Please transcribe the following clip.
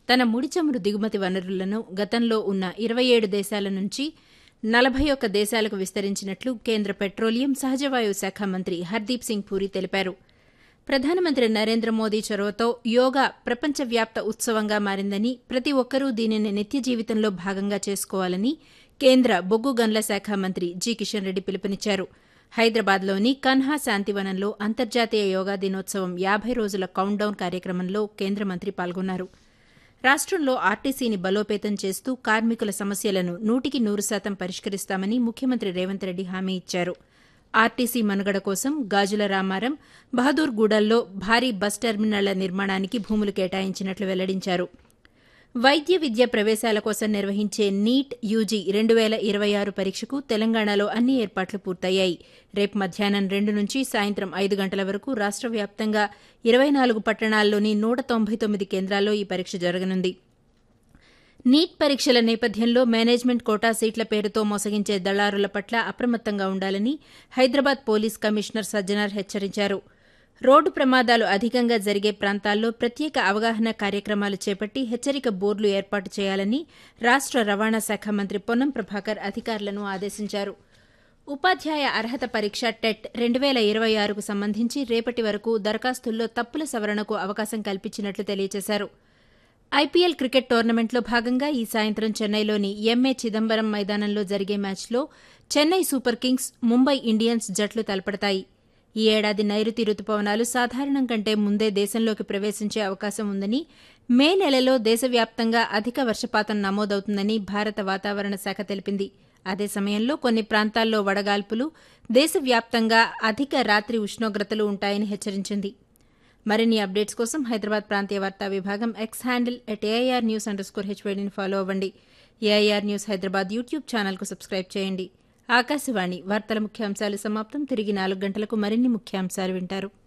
తన ముడి చమురు దిగుమతి వనరులను గతంలో ఉన్న ఇరవై ఏడు దేశాల నుంచి నలభై ఒక్క దేశాలకు విస్తరించినట్లు కేంద్ర పెట్రోలియం సహజవాయువు శాఖ మంత్రి హర్దీప్ సింగ్ పూరి తెలిపారు ప్రధానమంత్రి నరేంద్ర మోదీ చొరవతో యోగా ప్రపంచవ్యాప్త ఉత్సవంగా మారిందని ప్రతి ఒక్కరూ దీనిని నిత్య జీవితంలో భాగంగా చేసుకోవాలని కేంద్ర బొగ్గు గన్ల శాఖ మంత్రి జి కిషన్ రెడ్డి పిలుపునిచ్చారు హైదరాబాద్లోని కన్హా శాంతివనంలో అంతర్జాతీయ యోగా దినోత్సవం యాభై రోజుల కౌంట్డౌన్ కార్యక్రమంలో కేంద్ర మంత్రి పాల్గొన్నారు రాష్టంలో ఆర్టీసీని బలోపేతం చేస్తూ కార్మికుల సమస్యలను నూటికి నూరు శాతం పరిష్కరిస్తామని ముఖ్యమంత్రి రేవంత్ రెడ్డి హామీ ఇచ్చారు ఆర్టీసీ మనుగడ కోసం గాజుల రామారం బహదూర్గూడల్లో భారీ బస్ టెర్మినళ్ల నిర్మాణానికి భూములు కేటాయించినట్లు వెల్లడించారు వైద్య విద్య ప్రవేశాల కోసం నిర్వహించే నీట్ యూజీ రెండు వేల ఇరవై ఆరు పరీక్షకు తెలంగాణలో అన్ని ఏర్పాట్లు పూర్తయ్యాయి రేపు మధ్యాహ్నం రెండు నుంచి సాయంత్రం ఐదు గంటల వరకు రాష్ట్ర వ్యాప్తంగా ఇరవై నాలుగు పట్టణాల్లోని నూట తొంభై తొమ్మిది కేంద్రాల్లో ఈ పరీక్ష జరగనుంది నీట్ పరీక్షల నేపథ్యంలో మేనేజ్మెంట్ కోటా సీట్ల పేరుతో మోసగించే దళారుల పట్ల అప్రమత్తంగా ఉండాలని హైదరాబాద్ పోలీస్ కమిషనర్ సజ్జనార్ హెచ్చరించారు రోడ్డు ప్రమాదాలు అధికంగా జరిగే ప్రాంతాల్లో ప్రత్యేక అవగాహన కార్యక్రమాలు చేపట్టి హెచ్చరిక బోర్డులు ఏర్పాటు చేయాలని రాష్ట రవాణా శాఖ మంత్రి పొన్నం ప్రభాకర్ అధికారులను ఆదేశించారు ఉపాధ్యాయ అర్హత పరీక్ష టెట్ రెండు వేల ఇరవై ఆరుకు సంబంధించి రేపటి వరకు దరఖాస్తుల్లో తప్పుల సవరణకు అవకాశం కల్పించినట్లు తెలియజేశారు ఐపీఎల్ క్రికెట్ టోర్నమెంట్లో భాగంగా ఈ సాయంత్రం చెన్నైలోని ఎంఏ చిదంబరం మైదానంలో జరిగే మ్యాచ్లో Chennai super kings Mumbai Indians జట్లు తలపడతాయి ఈ ఏడాది నైరుతి రుతుపవనాలు సాధారణం కంటే ముందే దేశంలోకి ప్రవేశించే అవకాశం ఉందని మే నెలలో దేశవ్యాప్తంగా అధిక వర్షపాతం నమోదవుతుందని భారత వాతావరణ శాఖ తెలిపింది అదే సమయంలో కొన్ని ప్రాంతాల్లో వడగాల్పులు దేశవ్యాప్తంగా అధిక రాత్రి ఉష్ణోగ్రతలు ఉంటాయని హెచ్చరించింది మరిన్ని అప్డేట్స్ కోసం హైదరాబాద్ ప్రాంతీయ వార్తా విభాగం X handle at AIR news underscore హెచ్వేడిని ఫాలో అవ్వండి ఏఐఆర్ న్యూస్ హైదరాబాద్ యూట్యూబ్ ఛానల్కు సబ్స్క్రైబ్ చేయండి ఆకాశవాణి వార్తల ముఖ్యాంశాలు సమాప్తం తిరిగి నాలుగు గంటలకు మరిన్ని ముఖ్యాంశాలు వింటారు